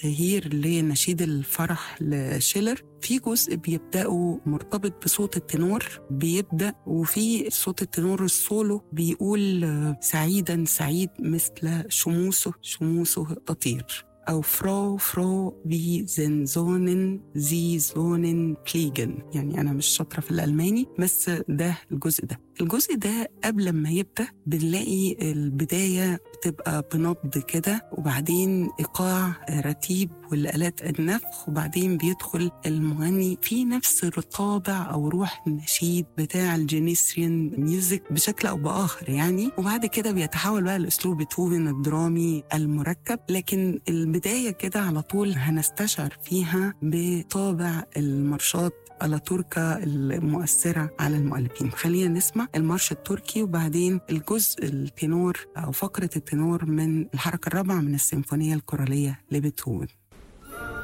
الشهير لنشيد الفرح لشيلر في جزء بيبدأه مرتبط بصوت التنور بيبدأ وفي صوت التنور السولو بيقول آه، سعيدا سعيد مثل شموسه شموسه تطير أو فرو فرو في زنزونن زي زونن كليجن يعني أنا مش شاطرة في الألماني بس ده الجزء ده الجزء ده قبل ما يبدأ بنلاقي البداية بتبقى بنبض كده وبعدين إيقاع رتيب والآلات النفخ وبعدين بيدخل المغني في نفس الطابع أو روح النشيد بتاع الجينيسريان ميوزك بشكل أو بآخر يعني وبعد كده بيتحول بقى لأسلوب بيتهوفن الدرامي المركب لكن البداية كده على طول هنستشعر فيها بطابع المارشات الاتوركا المؤثرة على المؤلفين خلينا نسمع المارش التركي وبعدين الجزء التنور أو فقرة التنور من الحركة الرابعة من السيمفونية الكورالية لبيتهوفن